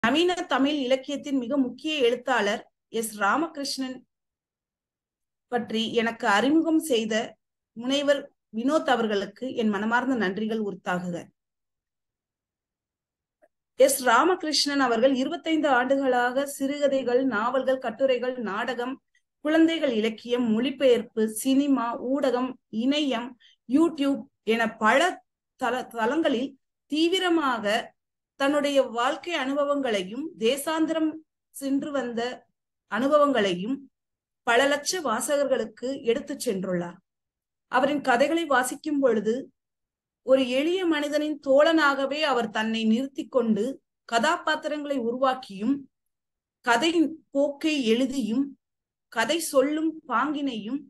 நவீன தமிழ் இலக்கியத்தின் மிக முக்கிய எழுத்தாளர் எஸ் ராமகிருஷ்ணன் பற்றி எனக்கு அறிமுகம் செய்த முனைவர் வினோத் அவர்களுக்கு என் மனமார்ந்த நன்றிகள் உரித்தாகுக எஸ் ராமகிருஷ்ணன் அவர்கள் இருபத்தைந்து ஆண்டுகளாக சிறுகதைகள் நாவல்கள் கட்டுரைகள் நாடகம் குழந்தைகள் இலக்கியம் மொழிபெயர்ப்பு சினிமா ஊடகம் இணையம் யூடியூப் என பல தள தளங்களில் தீவிரமாக தன்னுடைய வாழ்க்கை அனுபவங்களையும் தேசாந்திரம் சென்று வந்த அனுபவங்களையும் பல லட்ச வாசகர்களுக்கு எடுத்துச் சென்றுள்ளார் அவரின் கதைகளை வாசிக்கும் பொழுது ஒரு எளிய மனிதனின் தோழனாகவே அவர் தன்னை நிறுத்தி கொண்டு கதாபாத்திரங்களை உருவாக்கியும் கதையின் போக்கை எழுதியும் கதை சொல்லும் பாங்கினையும்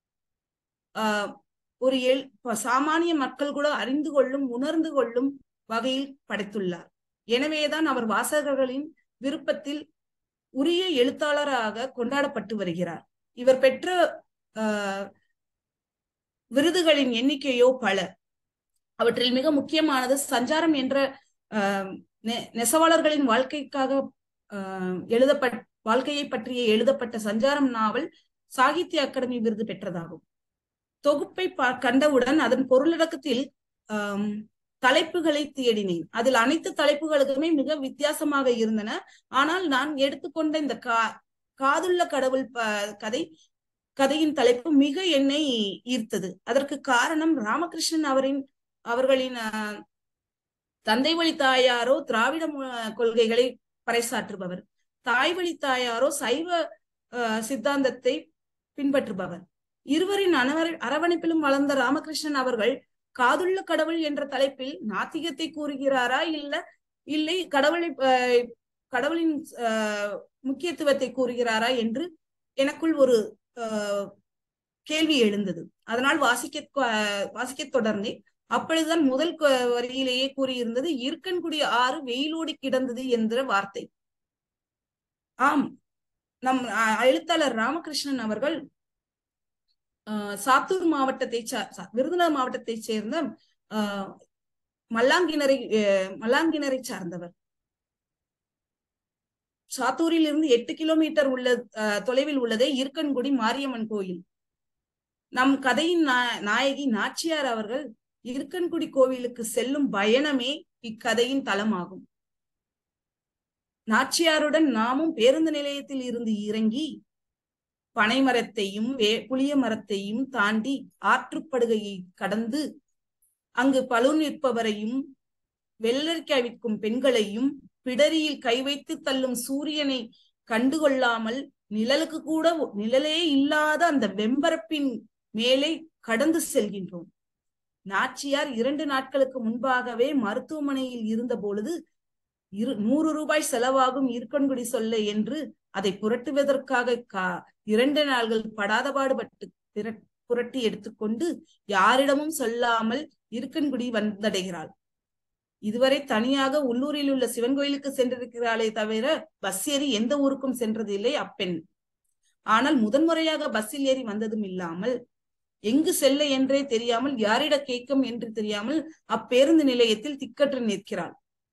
ஆஹ் ஒரு எள் சாமானிய மக்கள் கூட அறிந்து கொள்ளும் உணர்ந்து கொள்ளும் வகையில் படைத்துள்ளார் எனவேதான் அவர் வாசகர்களின் விருப்பத்தில் உரிய எழுத்தாளராக கொண்டாடப்பட்டு வருகிறார் இவர் பெற்ற ஆஹ் விருதுகளின் எண்ணிக்கையோ பல அவற்றில் மிக முக்கியமானது சஞ்சாரம் என்ற நெசவாளர்களின் வாழ்க்கைக்காக எழுதப்பட் வாழ்க்கையை பற்றிய எழுதப்பட்ட சஞ்சாரம் நாவல் சாகித்ய அகாடமி விருது பெற்றதாகும் தொகுப்பை கண்டவுடன் அதன் பொருளடக்கத்தில் தலைப்புகளை தேடினேன் அதில் அனைத்து தலைப்புகளுக்குமே மிக வித்தியாசமாக இருந்தன ஆனால் நான் எடுத்துக்கொண்ட இந்த கா காதுள்ள கடவுள் கதை கதையின் தலைப்பு மிக என்னை ஈர்த்தது அதற்கு காரணம் ராமகிருஷ்ணன் அவரின் அவர்களின் தந்தை வழி தாயாரோ திராவிட கொள்கைகளை பறைசாற்றுபவர் தாய் வழி தாயாரோ சைவ சித்தாந்தத்தை பின்பற்றுபவர் இருவரின் அனவர் அரவணைப்பிலும் வளர்ந்த ராமகிருஷ்ணன் அவர்கள் காதுள்ள கடவுள் என்ற தலைப்பில் நாத்திகத்தை கூறுகிறாரா இல்ல இல்லை கடவுளை கடவுளின் முக்கியத்துவத்தை கூறுகிறாரா என்று எனக்குள் ஒரு கேள்வி எழுந்தது அதனால் வாசிக்க வாசிக்க தொடர்ந்தேன் அப்பொழுதுதான் முதல் வரியிலேயே கூறியிருந்தது இருக்கன்குடி ஆறு வெயிலோடி கிடந்தது என்ற வார்த்தை ஆம் நம் எழுத்தாளர் ராமகிருஷ்ணன் அவர்கள் சாத்தூர் மாவட்டத்தை விருதுநகர் மாவட்டத்தை சேர்ந்த மல்லாங்கிணரை மல்லாங்கிணரை சார்ந்தவர் சாத்தூரில் இருந்து எட்டு கிலோமீட்டர் உள்ள தொலைவில் உள்ளதே இருக்கன்குடி மாரியம்மன் கோயில் நம் கதையின் நாயகி நாச்சியார் அவர்கள் இருக்கன்குடி கோவிலுக்கு செல்லும் பயணமே இக்கதையின் தளமாகும் நாச்சியாருடன் நாமும் பேருந்து நிலையத்தில் இருந்து இறங்கி பனை மரத்தையும் வே புளிய மரத்தையும் தாண்டி ஆற்றுப்படுகையை கடந்து அங்கு பழு நிற்பவரையும் வெள்ளரிக்காய் விற்கும் பெண்களையும் பிடரியில் கை வைத்து தள்ளும் சூரியனை கண்டுகொள்ளாமல் நிழலுக்கு கூட நிழலே இல்லாத அந்த வெம்பரப்பின் மேலே கடந்து செல்கின்றோம் நாச்சியார் இரண்டு நாட்களுக்கு முன்பாகவே மருத்துவமனையில் இருந்த பொழுது இரு நூறு ரூபாய் செலவாகும் இருக்கன்குடி சொல்ல என்று அதை புரட்டுவதற்காக கா இரண்டு நாள்கள் படாத பாடுபட்டு புரட்டி எடுத்துக்கொண்டு யாரிடமும் சொல்லாமல் இருக்கன்குடி வந்தடைகிறாள் இதுவரை தனியாக உள்ளூரில் உள்ள சிவன் கோயிலுக்கு சென்றிருக்கிறாளே தவிர பஸ் ஏறி எந்த ஊருக்கும் சென்றதில்லை அப்பெண் ஆனால் முதன்முறையாக பஸ்ஸில் ஏறி வந்ததும் இல்லாமல் எங்கு செல்ல என்றே தெரியாமல் யாரிட கேட்கும் என்று தெரியாமல் அப்பேருந்து நிலையத்தில் திக்கற்று நிற்கிறாள்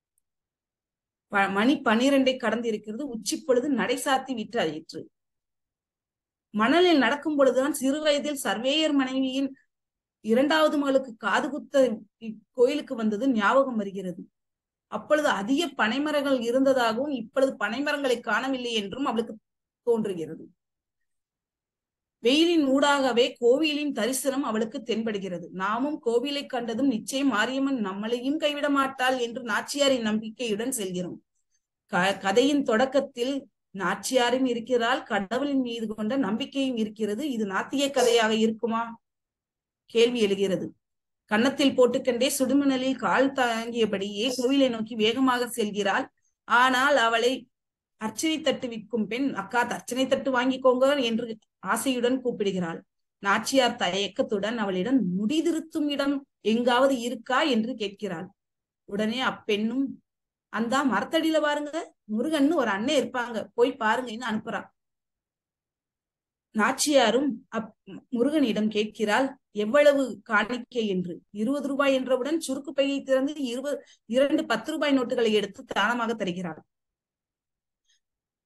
மணி பனிரெண்டை கடந்து இருக்கிறது உச்சி பொழுது நடை சாத்தி விட்டாயிற்று மணலில் நடக்கும் பொழுதுதான் சிறு வயதில் சர்வேயர் மனைவியின் இரண்டாவது மகளுக்கு காது குத்த கோயிலுக்கு வந்தது ஞாபகம் வருகிறது அப்பொழுது அதிக பனைமரங்கள் இருந்ததாகவும் இப்பொழுது பனைமரங்களை காணவில்லை என்றும் அவளுக்கு தோன்றுகிறது வெயிலின் ஊடாகவே கோவிலின் தரிசனம் அவளுக்கு தென்படுகிறது நாமும் கோவிலை கண்டதும் நிச்சயம் மாரியம்மன் நம்மளையும் கைவிட மாட்டாள் என்று நாச்சியாரின் நம்பிக்கையுடன் செல்கிறோம் கதையின் தொடக்கத்தில் நாச்சியாரின் இருக்கிறாள் கடவுளின் மீது கொண்ட நம்பிக்கையும் இருக்கிறது இது நாத்திய கதையாக இருக்குமா கேள்வி எழுகிறது கன்னத்தில் போட்டுக்கண்டே சுடுமணலில் கால் தாங்கியபடியே கோவிலை நோக்கி வேகமாக செல்கிறாள் ஆனால் அவளை அர்ச்சனை தட்டு விற்கும் பெண் அக்கா அர்ச்சனை தட்டு வாங்கிக்கோங்க என்று ஆசையுடன் கூப்பிடுகிறாள் நாச்சியார் தயக்கத்துடன் அவளிடம் முடி திருத்தும் இடம் எங்காவது இருக்கா என்று கேட்கிறாள் உடனே அப்பெண்ணும் அந்த மரத்தடியில பாருங்க முருகன்னு ஒரு அண்ணன் இருப்பாங்க போய் பாருங்கன்னு அனுப்புறா நாச்சியாரும் அப் முருகனிடம் கேட்கிறாள் எவ்வளவு காணிக்கை என்று இருபது ரூபாய் என்றவுடன் சுருக்கு பையை திறந்து இருபது இரண்டு பத்து ரூபாய் நோட்டுகளை எடுத்து தானமாக தருகிறாள்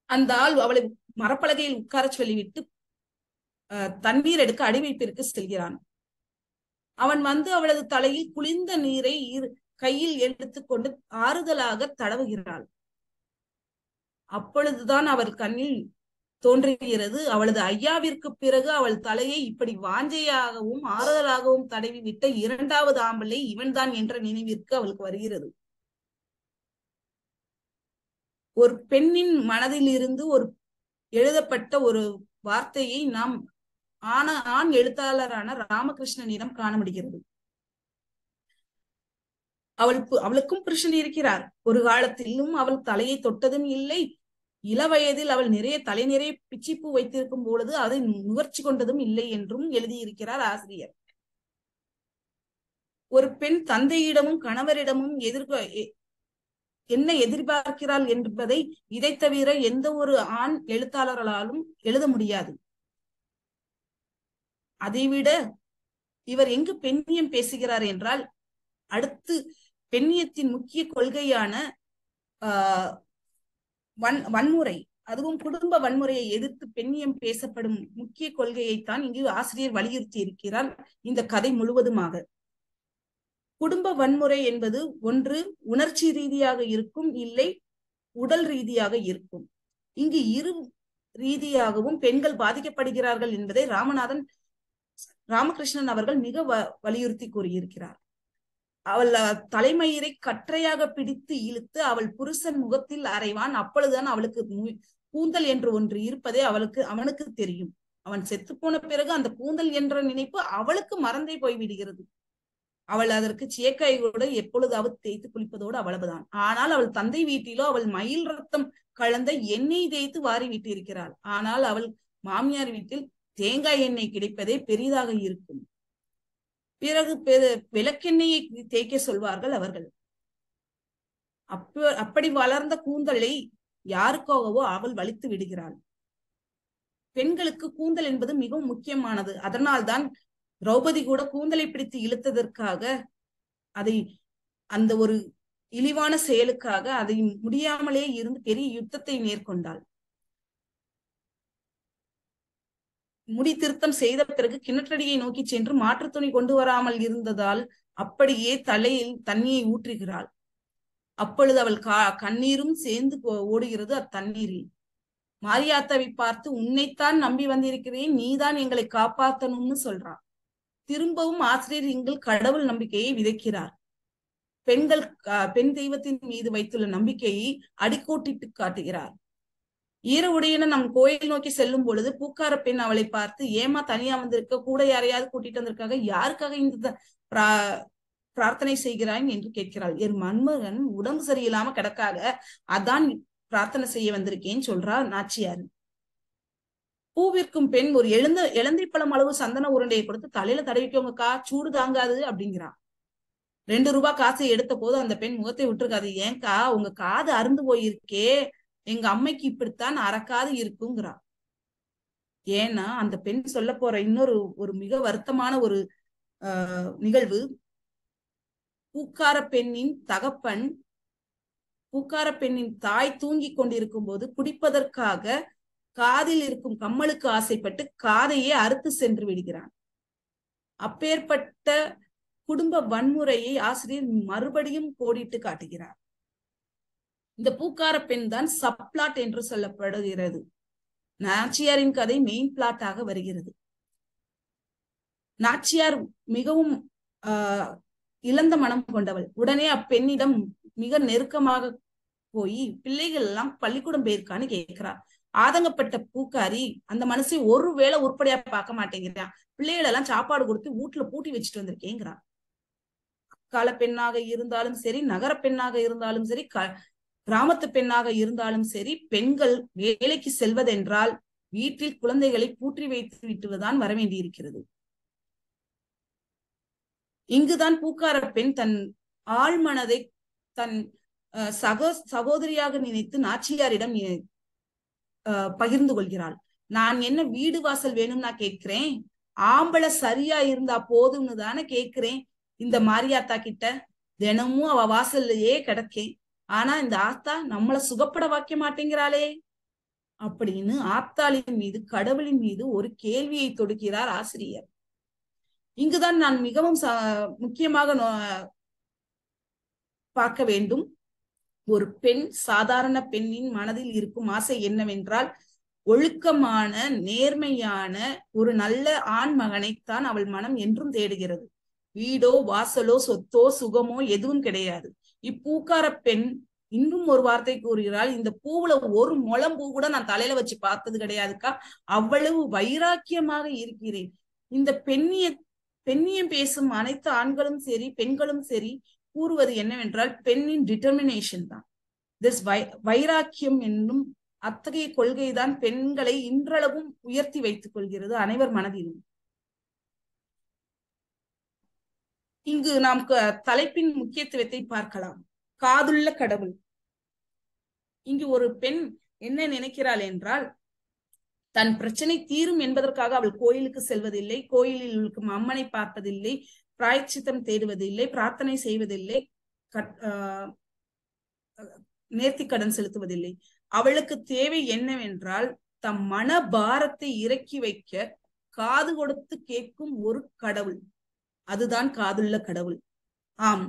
அந்த ஆள் அவளை மரப்பலகையில் உட்கார சொல்லிவிட்டு தண்ணீர் எடுக்க அடிவைப்பிற்கு செல்கிறான் அவன் வந்து அவளது தலையில் குளிர்ந்த நீரை கையில் எடுத்துக்கொண்டு ஆறுதலாக தடவுகிறாள் அப்பொழுதுதான் அவள் கண்ணில் தோன்றுகிறது அவளது ஐயாவிற்கு பிறகு அவள் தலையை இப்படி வாஞ்சையாகவும் ஆறுதலாகவும் தடவி விட்ட இரண்டாவது ஆம்பளை இவன்தான் என்ற நினைவிற்கு அவளுக்கு வருகிறது ஒரு பெண்ணின் மனதில் இருந்து ஒரு எழுதப்பட்ட ஒரு வார்த்தையை நாம் ஆன ஆண் எழுத்தாளரான ராமகிருஷ்ணனிடம் காண முடிகிறது அவள் அவளுக்கும் புருஷன் இருக்கிறார் ஒரு காலத்திலும் அவள் தலையை தொட்டதும் இல்லை இள வயதில் அவள் நிறைய தலை நிறைய பிச்சிப்பூ வைத்திருக்கும் பொழுது அதை நுகர்ச்சி கொண்டதும் இல்லை என்றும் எழுதியிருக்கிறார் ஆசிரியர் ஒரு பெண் தந்தையிடமும் கணவரிடமும் எதிர்க்க என்ன எதிர்பார்க்கிறாள் என்பதை இதை தவிர எந்த ஒரு ஆண் எழுத்தாளர்களாலும் எழுத முடியாது அதைவிட இவர் எங்கு பெண்ணியம் பேசுகிறார் என்றால் அடுத்து பெண்ணியத்தின் முக்கிய கொள்கையான ஆஹ் வன் வன்முறை அதுவும் குடும்ப வன்முறையை எதிர்த்து பெண்ணியம் பேசப்படும் முக்கிய கொள்கையைத்தான் இங்கு ஆசிரியர் வலியுறுத்தி இருக்கிறார் இந்த கதை முழுவதுமாக குடும்ப வன்முறை என்பது ஒன்று உணர்ச்சி ரீதியாக இருக்கும் இல்லை உடல் ரீதியாக இருக்கும் இங்கு இரு ரீதியாகவும் பெண்கள் பாதிக்கப்படுகிறார்கள் என்பதை ராமநாதன் ராமகிருஷ்ணன் அவர்கள் மிக வலியுறுத்தி கூறியிருக்கிறார் அவள் தலைமயிரை கற்றையாக பிடித்து இழுத்து அவள் புருஷன் முகத்தில் அறைவான் அப்பொழுதுதான் அவளுக்கு கூந்தல் என்று ஒன்று இருப்பதே அவளுக்கு அவனுக்கு தெரியும் அவன் செத்து போன பிறகு அந்த கூந்தல் என்ற நினைப்பு அவளுக்கு மறந்தே போய்விடுகிறது அவள் அதற்கு கூட எப்பொழுதாவது தேய்த்து குளிப்பதோடு அவ்வளவுதான் ஆனால் அவள் தந்தை வீட்டிலோ அவள் மயில் ரத்தம் கலந்த எண்ணெய் தேய்த்து வாரி விட்டிருக்கிறாள் ஆனால் அவள் மாமியார் வீட்டில் தேங்காய் எண்ணெய் கிடைப்பதே பெரிதாக இருக்கும் பிறகு விளக்கெண்ணெயை தேய்க்க சொல்வார்கள் அவர்கள் அப்ப அப்படி வளர்ந்த கூந்தலை யாருக்காகவோ அவள் வலித்து விடுகிறாள் பெண்களுக்கு கூந்தல் என்பது மிகவும் முக்கியமானது அதனால்தான் திரௌபதி கூட கூந்தலை பிடித்து இழுத்ததற்காக அதை அந்த ஒரு இழிவான செயலுக்காக அதை முடியாமலே இருந்து பெரிய யுத்தத்தை மேற்கொண்டாள் முடி திருத்தம் செய்த பிறகு கிணற்றடியை நோக்கி சென்று மாற்று துணி கொண்டு வராமல் இருந்ததால் அப்படியே தலையில் தண்ணியை ஊற்றுகிறாள் அப்பொழுது அவள் கா கண்ணீரும் சேர்ந்து ஓடுகிறது அத்தண்ணீரில் மாரியாத்தாவை பார்த்து உன்னைத்தான் நம்பி வந்திருக்கிறேன் நீதான் எங்களை காப்பாத்தணும்னு சொல்றான் திரும்பவும் ஆசிரியர் எங்கள் கடவுள் நம்பிக்கையை விதைக்கிறார் பெண்கள் பெண் தெய்வத்தின் மீது வைத்துள்ள நம்பிக்கையை அடிக்கோட்டிட்டு காட்டுகிறார் ஈர உடையன நம் கோயில் நோக்கி செல்லும் பொழுது பூக்கார பெண் அவளை பார்த்து ஏமா தனியா வந்திருக்க கூட யாரையாவது கூட்டிட்டு வந்திருக்காங்க யாருக்காக இந்த பிரார்த்தனை செய்கிறாய் என்று கேட்கிறாள் என் மன்மகன் உடம்பு சரியில்லாம கிடக்காக அதான் பிரார்த்தனை செய்ய வந்திருக்கேன்னு சொல்றா நாச்சியாரு பூவிற்கும் பெண் ஒரு எழுந்த இளந்தை பழம் அளவு சந்தன உருண்டையை கொடுத்து தலையில தடவிக்கோங்கக்கா சூடு தாங்காது அப்படிங்கிறான் ரெண்டு ரூபாய் காசை எடுத்த போது அந்த பெண் முகத்தை விட்டுருக்காது ஏன்க்கா உங்க காது அருந்து போயிருக்கே எங்க அம்மைக்கு இப்படித்தான் அறக்காது இருக்குங்கிறா ஏன்னா அந்த பெண் சொல்ல போற இன்னொரு ஒரு மிக வருத்தமான ஒரு ஆஹ் நிகழ்வு பூக்கார பெண்ணின் தகப்பன் பூக்கார பெண்ணின் தாய் தூங்கி கொண்டிருக்கும் போது குடிப்பதற்காக காதில் இருக்கும் கம்மலுக்கு ஆசைப்பட்டு காதையே அறுத்து சென்று விடுகிறான் அப்பேற்பட்ட குடும்ப வன்முறையை ஆசிரியர் மறுபடியும் கோடிட்டு காட்டுகிறார் இந்த பூக்கார பெண் தான் சப்ளாட் என்று சொல்லப்படுகிறது நாச்சியாரின் கதை மெயின் பிளாட்டாக வருகிறது நாச்சியார் மிகவும் ஆஹ் இழந்த மனம் கொண்டவள் உடனே அப்பெண்ணிடம் மிக நெருக்கமாக போய் பிள்ளைகள் எல்லாம் பள்ளிக்கூடம் போயிருக்கான்னு கேட்கிறார் ஆதங்கப்பட்ட பூக்காரி அந்த மனசை ஒரு வேளை உருப்படியா பார்க்க மாட்டேங்கிறான் பிள்ளைகள் எல்லாம் சாப்பாடு கொடுத்து வீட்டுல பூட்டி வச்சுட்டு வந்திருக்கேங்கிறான் கால பெண்ணாக இருந்தாலும் சரி நகர பெண்ணாக இருந்தாலும் சரி கிராமத்து பெண்ணாக இருந்தாலும் சரி பெண்கள் வேலைக்கு செல்வதென்றால் வீட்டில் குழந்தைகளை பூற்றி வைத்து விட்டுதான் வர வேண்டியிருக்கிறது இங்குதான் பூக்கார பெண் தன் ஆழ்மனதை தன் சகோ சகோதரியாக நினைத்து நாச்சியாரிடம் பகிர்ந்து கொள்கிறாள் நான் என்ன வீடு வாசல் வேணும்னு நான் கேட்கிறேன் ஆம்பளை சரியா இருந்தா போதும்னு தானே கேக்குறேன் இந்த மாரியாத்தா கிட்ட தினமும் அவ வாசல்லையே கிடக்கேன் ஆனா இந்த ஆத்தா நம்மள சுகப்பட வைக்க மாட்டேங்கிறாளே அப்படின்னு ஆத்தாளின் மீது கடவுளின் மீது ஒரு கேள்வியை தொடுக்கிறார் ஆசிரியர் இங்குதான் நான் மிகவும் முக்கியமாக பார்க்க வேண்டும் ஒரு பெண் சாதாரண பெண்ணின் மனதில் இருக்கும் ஆசை என்னவென்றால் ஒழுக்கமான நேர்மையான ஒரு நல்ல ஆண் மகனைத்தான் அவள் மனம் என்றும் தேடுகிறது வீடோ வாசலோ சொத்தோ சுகமோ எதுவும் கிடையாது இப்பூக்கார பெண் இன்னும் ஒரு வார்த்தை கூறுகிறாள் இந்த பூவுல ஒரு முளம் பூ கூட நான் தலையில வச்சு பார்த்தது கிடையாதுக்கா அவ்வளவு வைராக்கியமாக இருக்கிறேன் இந்த பெண்ணிய பெண்ணியம் பேசும் அனைத்து ஆண்களும் சரி பெண்களும் சரி கூறுவது என்னவென்றால் பெண்ணின் டிட்டர்மினேஷன் தான் திஸ் வை வைராக்கியம் என்னும் அத்தகைய கொள்கைதான் பெண்களை இன்றளவும் உயர்த்தி வைத்துக் கொள்கிறது அனைவர் மனதிலும் இங்கு நாம் தலைப்பின் முக்கியத்துவத்தை பார்க்கலாம் காதுள்ள கடவுள் இங்கு ஒரு பெண் என்ன நினைக்கிறாள் என்றால் தன் பிரச்சனை தீரும் என்பதற்காக அவள் கோயிலுக்கு செல்வதில்லை கோயிலில் இருக்கும் அம்மனை பார்ப்பதில்லை பிராய்ச்சித்தம் தேடுவதில்லை பிரார்த்தனை செய்வதில்லை நேர்த்தி கடன் செலுத்துவதில்லை அவளுக்கு தேவை என்னவென்றால் தம் மன பாரத்தை இறக்கி வைக்க காது கொடுத்து கேட்கும் ஒரு கடவுள் அதுதான் காதுள்ள கடவுள் ஆம்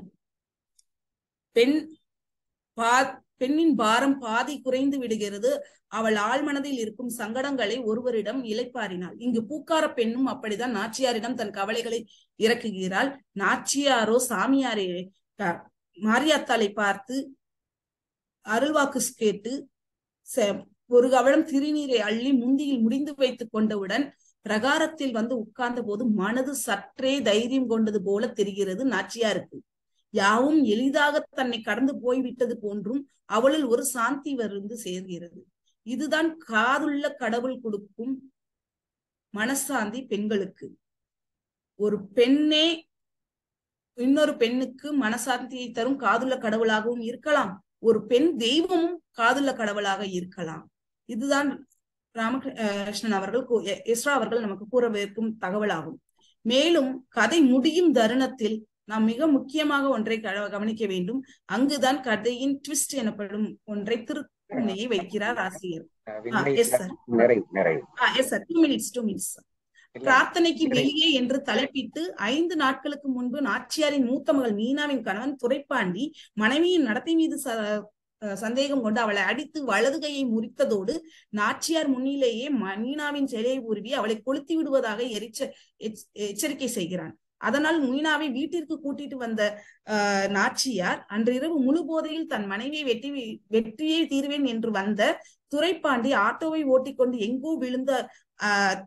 பெண் பா பெண்ணின் பாரம் பாதி குறைந்து விடுகிறது அவள் ஆழ்மனதில் இருக்கும் சங்கடங்களை ஒருவரிடம் இலைப்பாரினாள் இங்கு பூக்கார பெண்ணும் அப்படிதான் நாச்சியாரிடம் தன் கவலைகளை இறக்குகிறாள் நாச்சியாரோ சாமியாரே மாரியாத்தாளை பார்த்து அருள்வாக்கு கேட்டு ஒரு கவளம் திருநீரை அள்ளி முந்தியில் முடிந்து வைத்துக் கொண்டவுடன் பிரகாரத்தில் வந்து உட்கார்ந்த போது மனது சற்றே தைரியம் கொண்டது போல தெரிகிறது நாச்சியாருக்கு யாவும் எளிதாக தன்னை கடந்து போய்விட்டது போன்றும் அவளில் ஒரு சாந்தி வந்து சேர்கிறது இதுதான் காதுள்ள கடவுள் கொடுக்கும் மனசாந்தி பெண்களுக்கு ஒரு பெண்ணே இன்னொரு பெண்ணுக்கு மனசாந்தியை தரும் காதுள்ள கடவுளாகவும் இருக்கலாம் ஒரு பெண் தெய்வமும் காதுள்ள கடவுளாக இருக்கலாம் இதுதான் ராமகிருஷ்ணன் அவர்கள் எஸ்ரா அவர்கள் நமக்கு கூறவிருக்கும் தகவலாகும் மேலும் கதை முடியும் தருணத்தில் நாம் மிக முக்கியமாக ஒன்றை கவனிக்க வேண்டும் அங்குதான் கதையின் ட்விஸ்ட் எனப்படும் ஒன்றை திருத்தணியை வைக்கிறார் ஆசிரியர் yes sir yes sir two minutes two minutes பிரார்த்தனைக்கு வெளியே என்று தலைப்பிட்டு ஐந்து நாட்களுக்கு முன்பு நாச்சியாரின் மூத்த மகள் மீனாவின் கணவன் துரைப்பாண்டி மனைவியின் நடத்தை மீது சந்தேகம் கொண்டு அவளை அடித்து வலது கையை முறித்ததோடு நாச்சியார் முன்னிலேயே மீனாவின் சிலையை உருவி அவளை கொளுத்தி விடுவதாக எரிச்ச எச்சரிக்கை செய்கிறான் அதனால் மீனாவை வீட்டிற்கு கூட்டிட்டு வந்த அஹ் நாச்சியார் அன்றிரவு முழு போதையில் தன் மனைவியை வெட்டி வெற்றியை தீர்வேன் என்று வந்த துரைப்பாண்டி ஆட்டோவை ஓட்டிக்கொண்டு எங்கோ விழுந்த ஆஹ்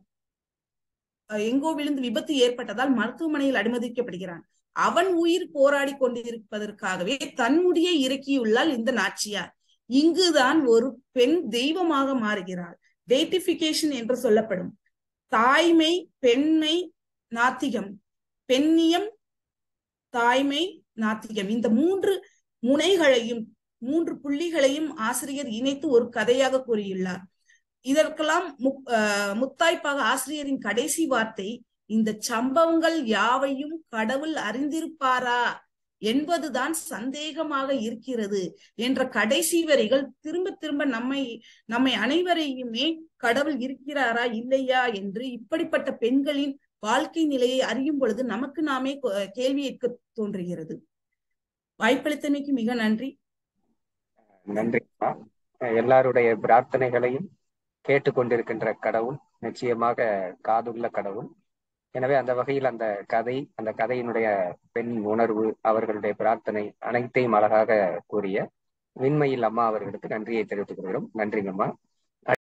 எங்கோ விழுந்து விபத்து ஏற்பட்டதால் மருத்துவமனையில் அனுமதிக்கப்படுகிறான் அவன் உயிர் போராடி கொண்டிருப்பதற்காகவே தன்னுடைய இறக்கியுள்ளால் இந்த நாச்சியார் இங்குதான் ஒரு பெண் தெய்வமாக மாறுகிறாள் டேட்டிபிகேஷன் என்று சொல்லப்படும் தாய்மை பெண்மை நாத்திகம் பெண்ணியம் தாய்மை நாத்திகம் இந்த மூன்று முனைகளையும் மூன்று புள்ளிகளையும் ஆசிரியர் இணைத்து ஒரு கதையாக கூறியுள்ளார் இதற்கெல்லாம் முத்தாய்ப்பாக ஆசிரியரின் கடைசி வார்த்தை இந்த சம்பவங்கள் யாவையும் கடவுள் அறிந்திருப்பாரா என்பதுதான் சந்தேகமாக இருக்கிறது என்ற கடைசி வரிகள் திரும்ப திரும்ப நம்மை நம்மை அனைவரையுமே கடவுள் இருக்கிறாரா இல்லையா என்று இப்படிப்பட்ட பெண்களின் வாழ்க்கை நிலையை அறியும் பொழுது நமக்கு நாமே கேள்வி கேட்க தோன்றுகிறது வாய்ப்பளித்தமைக்கு மிக நன்றி நன்றி எல்லாருடைய பிரார்த்தனைகளையும் கேட்டுக்கொண்டிருக்கின்ற கடவுள் நிச்சயமாக காதுள்ள கடவுள் எனவே அந்த வகையில் அந்த கதை அந்த கதையினுடைய பெண் உணர்வு அவர்களுடைய பிரார்த்தனை அனைத்தையும் அழகாக கூறிய விண்மையில் அம்மா அவர்களுக்கு நன்றியை தெரிவித்துக் கொள்கிறோம் நன்றிங்கம்மா